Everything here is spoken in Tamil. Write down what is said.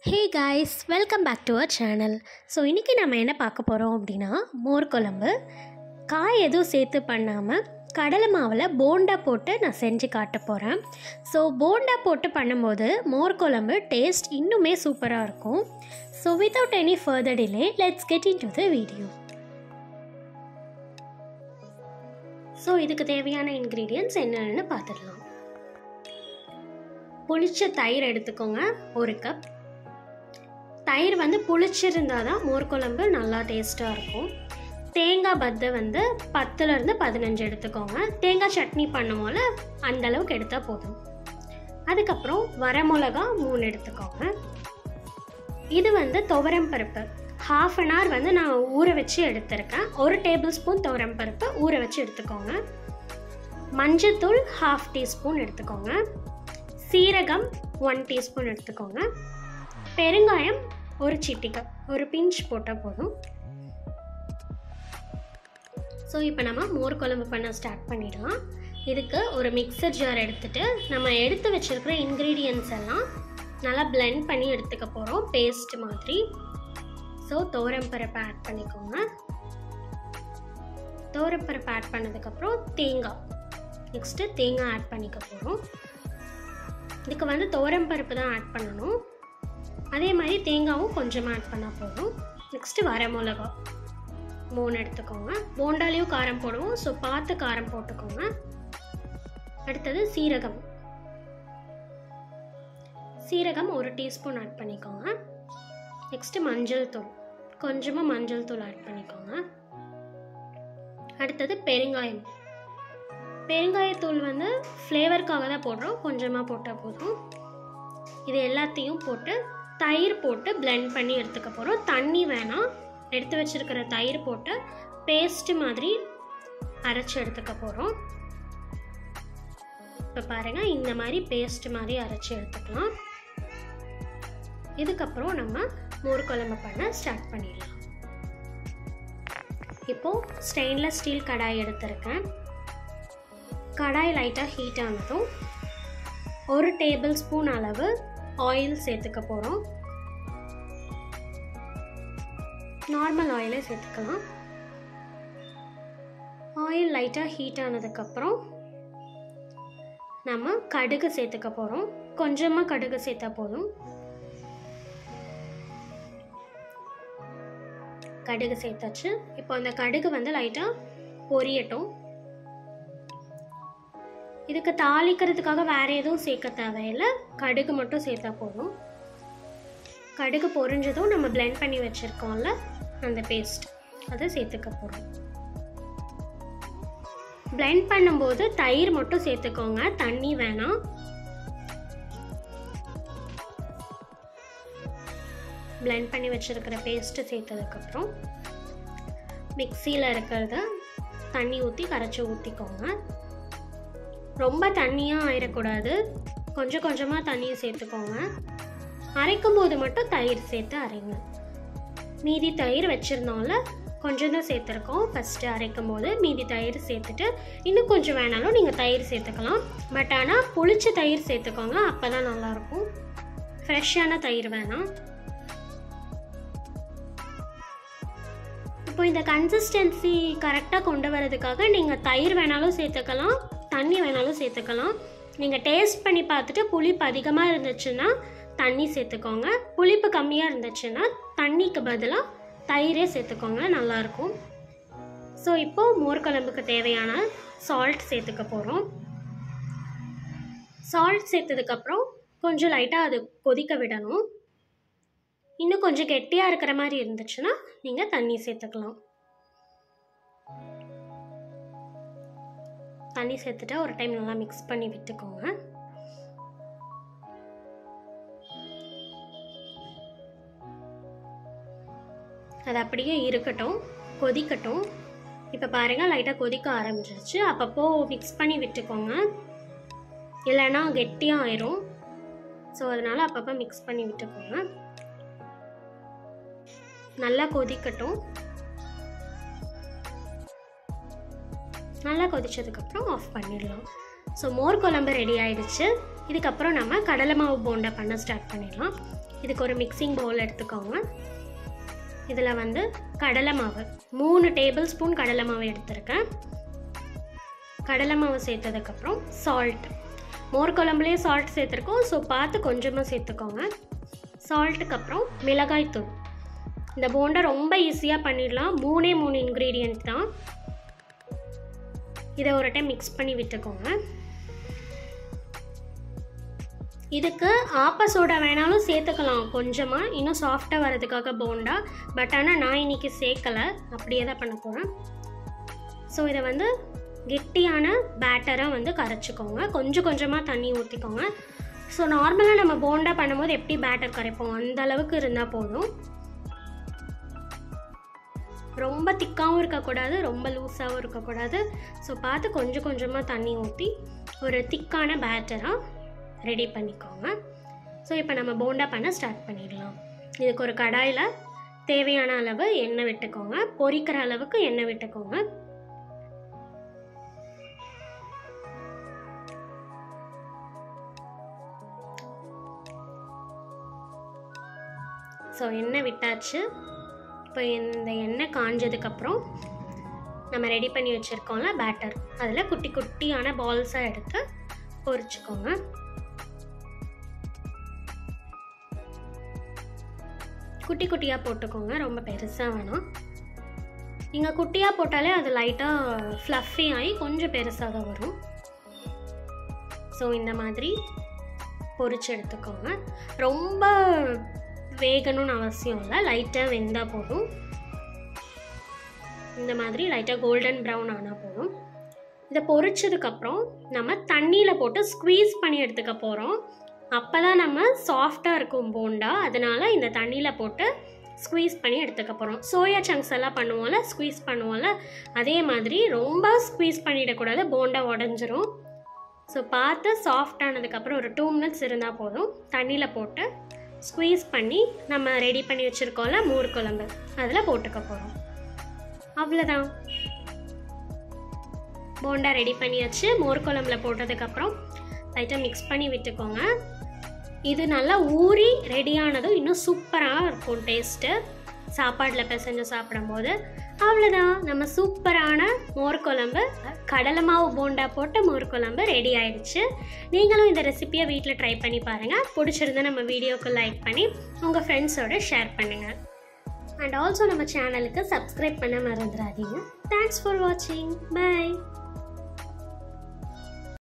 hey guys welcome back to our channel so இன்றைக்கி நம்ம என்ன பார்க்க போகிறோம் அப்படின்னா மோர் குழம்பு காய் எதுவும் சேர்த்து பண்ணாமல் கடலை மாவில் போண்டா போட்டு நான் செஞ்சு காட்ட போகிறேன் ஸோ போண்டா போட்டு பண்ணும்போது மோர் குழம்பு டேஸ்ட் இன்னுமே சூப்பராக இருக்கும் so without any further delay let's get into the video so இதுக்கு தேவையான இன்க்ரீடியன்ட்ஸ் என்னென்னு பார்த்துடலாம் புளிச்ச தயிர் எடுத்துக்கோங்க ஒரு கப் தயிர் வந்து புளிச்சிருந்தா தான் மோர் குழம்பு நல்லா டேஸ்ட்டாக இருக்கும் தேங்காய் பத்தை வந்து பத்துலேருந்து பதினஞ்சு எடுத்துக்கோங்க தேங்காய் சட்னி பண்ணும்போல அந்த அளவுக்கு எடுத்தால் போதும் அதுக்கப்புறம் வரமிளகா மூணு எடுத்துக்கோங்க இது வந்து துவரம் பருப்பு ஹாஃப் அன் ஹவர் வந்து நான் ஊற வச்சு எடுத்திருக்கேன் ஒரு டேபிள் ஸ்பூன் துவரம் பருப்பு ஊற வச்சு எடுத்துக்கோங்க மஞ்சத்தூள் ஹாஃப் டீஸ்பூன் எடுத்துக்கோங்க சீரகம் ஒன் டீஸ்பூன் எடுத்துக்கோங்க பெருங்காயம் ஒரு சிட்டிக்கை ஒரு பிஞ்ச் போட்டால் போதும் ஸோ இப்போ நம்ம மோர் குழம்பு பண்ண ஸ்டார்ட் பண்ணிடலாம் இதுக்கு ஒரு மிக்சர் ஜார் எடுத்துட்டு நம்ம எடுத்து வச்சிருக்கிற இன்க்ரீடியன்ஸ் எல்லாம் நல்லா blend பண்ணி எடுத்துக்க போகிறோம் பேஸ்ட் மாதிரி ஸோ பருப்பை ஆட் பண்ணிக்கோங்க பருப்பை ஆட் பண்ணதுக்கப்புறம் தேங்காய் நெக்ஸ்ட்டு தேங்காய் ஆட் பண்ணிக்க போகிறோம் இதுக்கு வந்து பருப்பு தான் ஆட் பண்ணணும் அதே மாதிரி தேங்காவும் கொஞ்சமாக ஆட் பண்ணால் போதும் நெக்ஸ்ட்டு வர மிளகா மூணு எடுத்துக்கோங்க போண்டாலையும் காரம் போடுவோம் ஸோ பார்த்து காரம் போட்டுக்கோங்க அடுத்தது சீரகம் சீரகம் ஒரு டீஸ்பூன் ஆட் பண்ணிக்கோங்க நெக்ஸ்ட்டு மஞ்சள் தூள் கொஞ்சமாக மஞ்சள் தூள் ஆட் பண்ணிக்கோங்க அடுத்தது பெருங்காயம் பெருங்காயத்தூள் வந்து ஃப்ளேவருக்காக தான் போடுறோம் கொஞ்சமாக போட்டால் போதும் இது எல்லாத்தையும் போட்டு தயிர் போட்டு blend பண்ணி எடுத்துக்க போகிறோம் தண்ணி வேணாம் எடுத்து வச்சிருக்கிற தயிர் போட்டு பேஸ்ட் மாதிரி அரைச்சி எடுத்துக்க போகிறோம் இப்போ பாருங்கள் இந்த மாதிரி பேஸ்ட் மாதிரி அரைச்சி எடுத்துக்கலாம் இதுக்கப்புறம் நம்ம மோர் குழம்பு பண்ண ஸ்டார்ட் பண்ணிடலாம் இப்போது ஸ்டெயின்லெஸ் ஸ்டீல் கடாய் எடுத்திருக்கேன் கடாய் லைட்டாக ஹீட் ஆனதும் ஒரு டேபிள் ஸ்பூன் அளவு ஆயில் சேர்த்துக்க போகிறோம் நார்மல் ஆயிலே சேர்த்துக்கலாம் ஆயில் லைட்டாக ஹீட் ஆனதுக்கப்புறம் நம்ம கடுகு சேர்த்துக்க போகிறோம் கொஞ்சமாக கடுகு சேர்த்தா போதும் கடுகு சேர்த்தாச்சு இப்போ அந்த கடுகு வந்து லைட்டாக பொரியட்டும் இதுக்கு தாளிக்கிறதுக்காக வேற எதுவும் சேர்க்க தேவையில்லை கடுகு மட்டும் சேர்த்தா போதும் கடுகு பொரிஞ்சதும் நம்ம blend பண்ணி வச்சுருக்கோம்ல அந்த பேஸ்ட் அதை சேர்த்துக்க போகிறோம் blend பண்ணும்போது தயிர் மட்டும் சேர்த்துக்கோங்க தண்ணி வேணாம் blend பண்ணி வச்சுருக்கிற பேஸ்ட்டு சேர்த்ததுக்கப்புறம் மிக்சியில் இருக்கிறத தண்ணி ஊற்றி கரைச்சி ஊற்றிக்கோங்க ரொம்ப தண்ணியாக ஆயிடக்கூடாது கொஞ்சம் கொஞ்சமாக தண்ணியை சேர்த்துக்கோங்க அரைக்கும் போது மட்டும் தயிர் சேர்த்து அரைங்க மீதி தயிர் வச்சுருந்தோம்ல கொஞ்சம் தான் சேர்த்துருக்கோம் ஃபஸ்ட்டு அரைக்கும் போது மீதி தயிர் சேர்த்துட்டு இன்னும் கொஞ்சம் வேணாலும் நீங்கள் தயிர் சேர்த்துக்கலாம் பட் ஆனால் புளிச்ச தயிர் சேர்த்துக்கோங்க அப்போ தான் நல்லாயிருக்கும் ஃப்ரெஷ்ஷான தயிர் வேணாம் இப்போ இந்த கன்சிஸ்டன்சி கரெக்டாக கொண்டு வரதுக்காக நீங்கள் தயிர் வேணாலும் சேர்த்துக்கலாம் தண்ணி வேணாலும் சேர்த்துக்கலாம் நீங்கள் டேஸ்ட் பண்ணி பார்த்துட்டு புளிப்பு அதிகமாக இருந்துச்சுன்னா தண்ணி சேர்த்துக்கோங்க புளிப்பு கம்மியாக இருந்துச்சுன்னா தண்ணிக்கு பதிலாக தயிரே சேர்த்துக்கோங்க நல்லாயிருக்கும் ஸோ இப்போது மோர் குழம்புக்கு தேவையான சால்ட் சேர்த்துக்க போகிறோம் சால்ட் சேர்த்ததுக்கப்புறம் கொஞ்சம் லைட்டாக அது கொதிக்க விடணும் இன்னும் கொஞ்சம் கெட்டியாக இருக்கிற மாதிரி இருந்துச்சுன்னா நீங்கள் தண்ணி சேர்த்துக்கலாம் தண்ணி சேர்த்துட்டு ஒரு டைம் நல்லா மிக்ஸ் பண்ணி விட்டுக்கோங்க அது அப்படியே இருக்கட்டும் கொதிக்கட்டும் இப்போ பாருங்கள் லைட்டாக கொதிக்க ஆரம்பிச்சிருச்சு அப்பப்போ மிக்ஸ் பண்ணி விட்டுக்கோங்க இல்லைன்னா கெட்டியாக ஆயிரும் ஸோ அதனால் அப்பப்போ மிக்ஸ் பண்ணி விட்டுக்கோங்க நல்லா கொதிக்கட்டும் நல்லா கொதிச்சதுக்கப்புறம் ஆஃப் பண்ணிடலாம் ஸோ மோர் குழம்பு ரெடி ஆயிடுச்சு இதுக்கப்புறம் நம்ம கடலை மாவு போண்டா பண்ண ஸ்டார்ட் பண்ணிடலாம் இதுக்கு ஒரு மிக்சிங் பவுல் எடுத்துக்கோங்க இதில் வந்து கடலை மாவு மூணு டேபிள் ஸ்பூன் கடலை மாவு எடுத்திருக்கேன் கடலை மாவு சேர்த்ததுக்கப்புறம் சால்ட் மோர் குழம்புலேயே சால்ட் சேர்த்துருக்கோம் ஸோ பார்த்து கொஞ்சமாக சேர்த்துக்கோங்க சால்ட்டுக்கு அப்புறம் மிளகாய் தூள் இந்த போண்டா ரொம்ப ஈஸியாக பண்ணிடலாம் மூணே மூணு இன்க்ரீடியன்ட் தான் இதை ஒரு டைம் மிக்ஸ் பண்ணி விட்டுக்கோங்க இதுக்கு ஆப்ப சோடா வேணாலும் சேர்த்துக்கலாம் கொஞ்சமாக இன்னும் சாஃப்டாக வரதுக்காக போண்டா பட் ஆனால் நான் இன்னைக்கு சேர்க்கலை அப்படியே தான் பண்ண போகிறேன் ஸோ இதை வந்து கெட்டியான பேட்டராக வந்து கரைச்சிக்கோங்க கொஞ்சம் கொஞ்சமாக தண்ணி ஊற்றிக்கோங்க ஸோ நார்மலாக நம்ம போண்டா பண்ணும்போது எப்படி பேட்டர் கரைப்போம் அந்த அளவுக்கு இருந்தால் போதும் ரொம்ப திக்காகவும் இருக்கக்கூடாது ரொம்ப லூஸாகவும் இருக்கக்கூடாது ஸோ பார்த்து கொஞ்சம் கொஞ்சமாக தண்ணி ஊற்றி ஒரு திக்கான பேட்டராக ரெடி பண்ணிக்கோங்க ஸோ இப்போ நம்ம போண்டா பண்ண ஸ்டார்ட் பண்ணிடலாம் இதுக்கு ஒரு கடாயில் தேவையான அளவு எண்ணெய் விட்டுக்கோங்க பொரிக்கிற அளவுக்கு எண்ணெய் விட்டுக்கோங்க ஸோ எண்ணெய் விட்டாச்சு இப்போ இந்த எண்ணெய் காஞ்சதுக்கப்புறம் நம்ம ரெடி பண்ணி வச்சுருக்கோம்ல பேட்டர் அதில் குட்டி குட்டியான பால்ஸாக எடுத்து பொரிச்சுக்கோங்க குட்டி குட்டியாக போட்டுக்கோங்க ரொம்ப பெருசாக வேணாம் நீங்கள் குட்டியாக போட்டாலே அது லைட்டாக ஃப்ளஃபி ஆகி கொஞ்சம் பெருசாக தான் வரும் ஸோ இந்த மாதிரி பொரிச்சு எடுத்துக்கோங்க ரொம்ப வேகணும்னு அவசியம் இல்லை லைட்டாக வெந்தால் போதும் இந்த மாதிரி லைட்டாக கோல்டன் ப்ரௌன் ஆனால் போதும் இதை பொரிச்சதுக்கப்புறம் நம்ம தண்ணியில் போட்டு ஸ்க்வீஸ் பண்ணி எடுத்துக்க போகிறோம் அப்போ தான் நம்ம சாஃப்டாக இருக்கும் போண்டா அதனால் இந்த தண்ணியில் போட்டு ஸ்க்வீஸ் பண்ணி எடுத்துக்க போகிறோம் சோயா சங்க்ஸ் எல்லாம் பண்ணுவோம்ல ஸ்க்வீஸ் பண்ணுவோம்ல அதே மாதிரி ரொம்ப ஸ்க்வீஸ் பண்ணிடக்கூடாது போண்டா உடஞ்சிரும் ஸோ பார்த்து சாஃப்ட் ஆனதுக்கப்புறம் ஒரு டூ மினிட்ஸ் இருந்தால் போதும் தண்ணியில் போட்டு ஸ்க்வீஸ் பண்ணி நம்ம ரெடி பண்ணி வச்சுருக்கோம்ல மோர் குழம்பு அதில் போட்டுக்க போகிறோம் அவ்வளோதான் போண்டா ரெடி பண்ணியாச்சு மோர் குழம்புல போட்டதுக்கப்புறம் லைட்டாக மிக்ஸ் பண்ணி விட்டுக்கோங்க இது நல்லா ஊறி ரெடியானதும் இன்னும் சூப்பராக இருக்கும் டேஸ்ட்டு சாப்பாட்டில் பிசைஞ்சு சாப்பிடும்போது அவ்வளோதான் நம்ம சூப்பரான மோர் குழம்பு கடலை மாவு போண்டா போட்ட மோர் குழம்பு ரெடி ஆயிடுச்சு நீங்களும் இந்த ரெசிபியை வீட்டில் ட்ரை பண்ணி பாருங்கள் பிடிச்சிருந்தா நம்ம வீடியோக்கு லைக் பண்ணி உங்கள் ஃப்ரெண்ட்ஸோட ஷேர் பண்ணுங்கள் அண்ட் ஆல்சோ நம்ம சேனலுக்கு சப்ஸ்கிரைப் பண்ண மறந்துடாதீங்க தேங்க்ஸ் ஃபார் வாட்சிங் பை